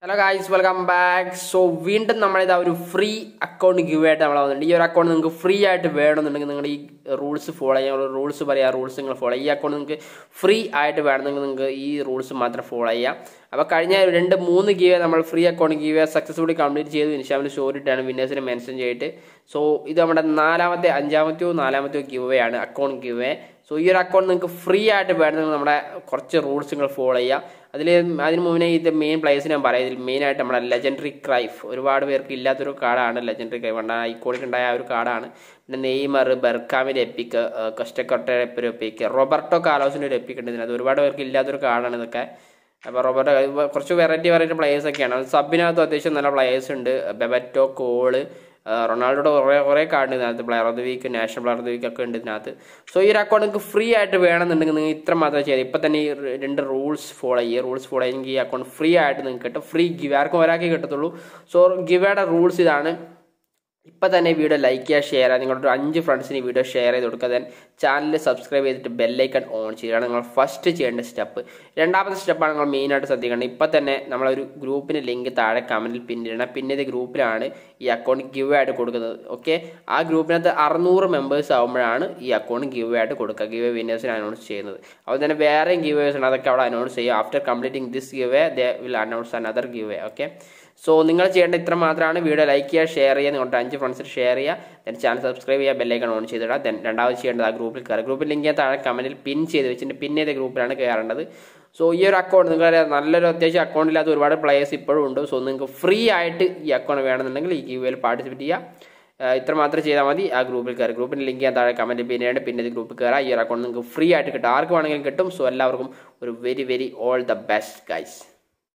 hello guys welcome back so വീണ്ടും നമ്മളിതാ ഒരു ഫ്രീ അക്കൗണ്ട് ഗിവ് ആയിട്ട് നമ്മൾ വന്നിട്ടുണ്ട് ഈ ഒരു അക്കൗണ്ട് നിങ്ങൾക്ക് ഫ്രീ ആയിട്ട് വേണമെന്നുണ്ടെങ്കിൽ നിങ്ങളുടെ ഈ റൂൾസ് ഫോളോ ചെയ്യാൻ റൂൾസ് പറയാം റൂൾസ് നിങ്ങൾ ഫോളോ ഈ അക്കൗണ്ട് നിങ്ങൾക്ക് ഫ്രീ ആയിട്ട് വേണമെങ്കിൽ നിങ്ങൾക്ക് ഈ റൂൾസ് മാത്രം ഫോളോ ചെയ്യാം അപ്പോൾ കഴിഞ്ഞ രണ്ട് മൂന്ന് ഗീവേ നമ്മൾ free account giveaway successfully complete ചെയ്തു ഇൻസ്റ്റാമിൽ സ്റ്റോറി ഇട്ടാണ് വിന്നേഴ്സിനെ മെൻഷൻ ചെയ്തിട്ട് സോ ഇത് നമ്മുടെ നാലാമത്തെ അഞ്ചാമത്തെയോ നാലാമത്തെയോ ഗിവേ ആണ് അക്കൗണ്ട് ഗിവേ സോ ഈ ഒരു അക്കൗണ്ട് നിങ്ങൾക്ക് ഫ്രീ ആയിട്ട് വേണമെങ്കിൽ നമ്മുടെ കുറച്ച് റൂൾസ് നിങ്ങൾ ഫോളോ ചെയ്യുക അതിൽ അതിന് മുന്നേ ഇത് മെയിൻ പ്ലേയേഴ്സ് ഞാൻ പറയാം ഇതിൽ മെയിനായിട്ട് നമ്മുടെ ലെജൻഡറി ക്രൈഫ് ഒരുപാട് പേർക്ക് ഇല്ലാത്തൊരു കാർഡാണ് ലെജൻഡറി ക്രൈഫ് ഉണ്ട് ഐക്കോണിക് ഉണ്ടായ ആ ഒരു കാർഡാണ് പിന്നെ നെയ്മർ ബെർക്കാമിൻ്റെ എപ്പിക്ക് കസ്റ്റക്കോട്ടയുടെ ഒരു എപ്പിക്ക് റോബർട്ടോ കാലോസിൻ്റെ ഒരു എപ്പിക്ക് ഉണ്ട് ഇതിനകത്ത് ഒരുപാട് പേർക്ക് ഇല്ലാത്തൊരു കാർഡാണ് ഇതൊക്കെ അപ്പോൾ റോബർട്ടോ കുറച്ച് വെറൈറ്റി വെറൈറ്റി പ്ലേയേഴ്സ് ഒക്കെയാണ് സബിനകത്ത് അത്യാവശ്യം നല്ല പ്ലേയേഴ്സ് ഉണ്ട് ബെബറ്റോ കോള് റൊണാൾഡോയുടെ കുറേ കുറേ കാർഡ് ഇതിനകത്ത് player of the week national player of the week ഒക്കെ ഉണ്ട് ഇതിനകത്ത് സോ ഈ ഒരു അക്കൗണ്ട് നിങ്ങൾക്ക് ഫ്രീ ആയിട്ട് വേണമെന്നുണ്ടെങ്കിൽ നിങ്ങൾ ഇത്ര മാത്രമേ ചെയ്ത് ഇപ്പം തന്നെ ഈ രണ്ട് റൂൾസ് ഫോളോ ചെയ്യുക റൂൾസ് ഫോളോ ചെയ്യുമെങ്കിൽ ഈ അക്കൗണ്ട് ഫ്രീ ആയിട്ട് നിങ്ങൾക്ക് കിട്ടും ഫ്രീ ഗിവ് ആർക്കും ഒരാൾക്കേ കിട്ടത്തുള്ളൂ സോ ഗിവയുടെ റൂൾസ് ഇതാണ് ഇപ്പം തന്നെ വീഡിയോ ലൈക്ക് ചെയ്യുക ഷെയർ ചെയ്യുക നിങ്ങളുടെ ഒരു അഞ്ച് ഫ്രണ്ട്സിന് ഈ വീഡിയോ ഷെയർ ചെയ്ത് കൊടുക്കുക ദെൻ ചാനൽ സബ്സ്ക്രൈബ് ചെയ്തിട്ട് ബെല്ലൈക്കൺ ഓൺ ചെയ്യുകയാണ് നിങ്ങൾ ഫസ്റ്റ് ചെയ്യേണ്ട സ്റ്റെപ്പ് രണ്ടാമത്തെ സ്റ്റെപ്പാണ് നിങ്ങൾ മെയിനായിട്ട് ശ്രദ്ധിക്കേണ്ടത് ഇപ്പം തന്നെ നമ്മളൊരു ഗ്രൂപ്പിന് ലിങ്ക് താഴെ കമൻറ്റിൽ പിന്നിടണം പിന്നെ ഇത് ഗ്രൂപ്പിലാണ് ഈ അക്കൗണ്ട് ഗിവ് ആയിട്ട് കൊടുക്കുന്നത് ഓക്കെ ആ ഗ്രൂപ്പിനകത്ത് അറുന്നൂറ് മെമ്പേഴ്സ് ആകുമ്പോഴാണ് ഈ അക്കൗണ്ട് ഗിവ് ആയിട്ട് കൊടുക്കുക ഗിവ് വിന്നേഴ്സിന് അനൗൺസ് ചെയ്യുന്നത് അതുപോലെ തന്നെ വേറെയും ഗിവേഴ്സ് ഉണ്ട് അതൊക്കെ അവിടെ അനൗൺസ് ചെയ്യും after completing this giveaway they will announce another giveaway okay so നിങ്ങൾ ചെയ്യേണ്ട ഇത്ര മാത്രമാണ് വീഡിയോ ലൈക്ക് ചെയ്യുക ഷെയർ ചെയ്യുക നിങ്ങളുടെ അഞ്ച് ഫ്രണ്ട്സിന് ഷെയർ ചെയ്യുക ദെൻ ചാനൽ സബ്സ്ക്രൈബ് ചെയ്യുക ബെല്ലൈക്കൺ ഓൺ ചെയ്തിടുക ദെൻ രണ്ടാമത് ചെയ്യേണ്ടത് ആ ഗ്രൂപ്പിൽ കയറുക ഗ്രൂപ്പിൽ ലിങ്ക് ഞാൻ താഴെ കമൻറ്റിൽ പിൻ ചെയ്ത് വെച്ചിട്ട് പിൻ ചെയ്ത ഗ്രൂപ്പിലാണ് കയറേണ്ടത് സോ ഈ ഒരു അക്കൗണ്ട് നിങ്ങൾക്ക് നല്ലൊരു അത്യാവശ്യം അക്കൗണ്ട് ഇല്ലാത്ത ഒരുപാട് പ്ലേയേഴ്സ് ഇപ്പോഴും ഉണ്ട് സോ നിങ്ങൾക്ക് ഫ്രീ ആയിട്ട് ഈ അക്കൗണ്ട് വേണമെന്നുണ്ടെങ്കിൽ ഈ ഗീവിൽ പാർട്ടിസിപ്പേറ്റ് ചെയ്യുക ഇത്ര മാത്രം ചെയ്താൽ മതി ആ ഗ്രൂപ്പിൽ കയറി ഗ്രൂപ്പിൻ്റെ ലിങ്ക് ഞാൻ താഴെ കമൻറ്റ് പിന്നീട് പിന്നെ ഇത് ഗ്രൂപ്പിൽ കയറാം ഈ ഒരു അക്കൗണ്ട് നിങ്ങൾക്ക് ഫ്രീ ആയിട്ട് കിട്ടും ആർക്ക് വേണമെങ്കിലും കിട്ടും സോ എല്ലാവർക്കും ഒരു very very all the best guys